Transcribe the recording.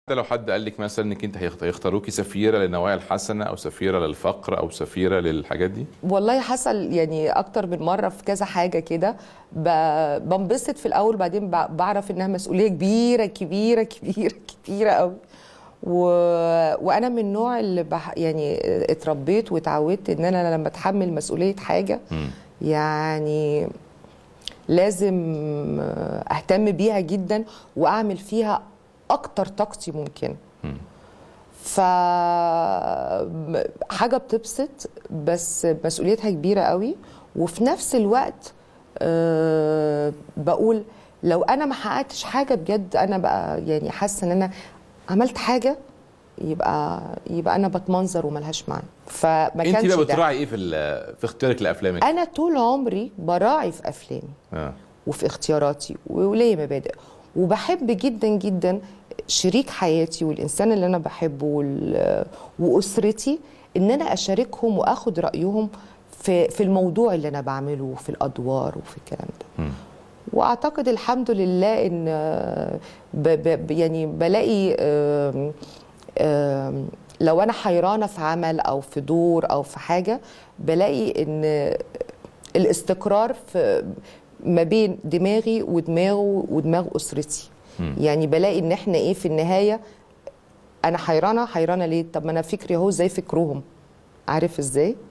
ده لو حد قال لك مثلا انك انت هيخت- هيختاروكي سفيره للنوايا الحسنه او سفيره للفقر او سفيره للحاجات دي والله حصل يعني اكتر من مره في كذا حاجه كده ب- بنبسط في الاول بعدين ب- بعرف انها مسؤوليه كبيره كبيره كبيره كبيره قوي و... وانا من النوع اللي بح... يعني اتربيت واتعودت ان انا لما اتحمل مسؤوليه حاجه يعني لازم اهتم بيها جدا واعمل فيها اكتر طاقتي ممكن ف حاجه بتبسط بس مسؤوليتها كبيره قوي وفي نفس الوقت أه بقول لو انا ما حققتش حاجه بجد انا بقى يعني حاسه ان انا عملت حاجه يبقى يبقى انا بتمنظر وملهاش معنى فما انت كانش بقى ده. بتراعي ايه في ال- في اختيارك لافلامك انا طول عمري براعي في افلامي آه. وفي اختياراتي وليا مبادئ وبحب جدا جدا شريك حياتي والانسان اللي انا بحبه وال- واسرتي ان انا اشاركهم واخد رايهم في في الموضوع اللي انا بعمله وفي الادوار وفي الكلام ده واعتقد الحمد لله ان آه، ب ب يعني بلاقي آم، آم، لو انا حيرانه في عمل او في دور او في حاجه بلاقي ان الاستقرار في ما بين دماغي ودماغه ودماغ اسرتي يعني بلاقي ان احنا ايه في النهايه انا حيرانه حيرانه ليه طب ما انا فكري اهو زي فكرهم عارف ازاي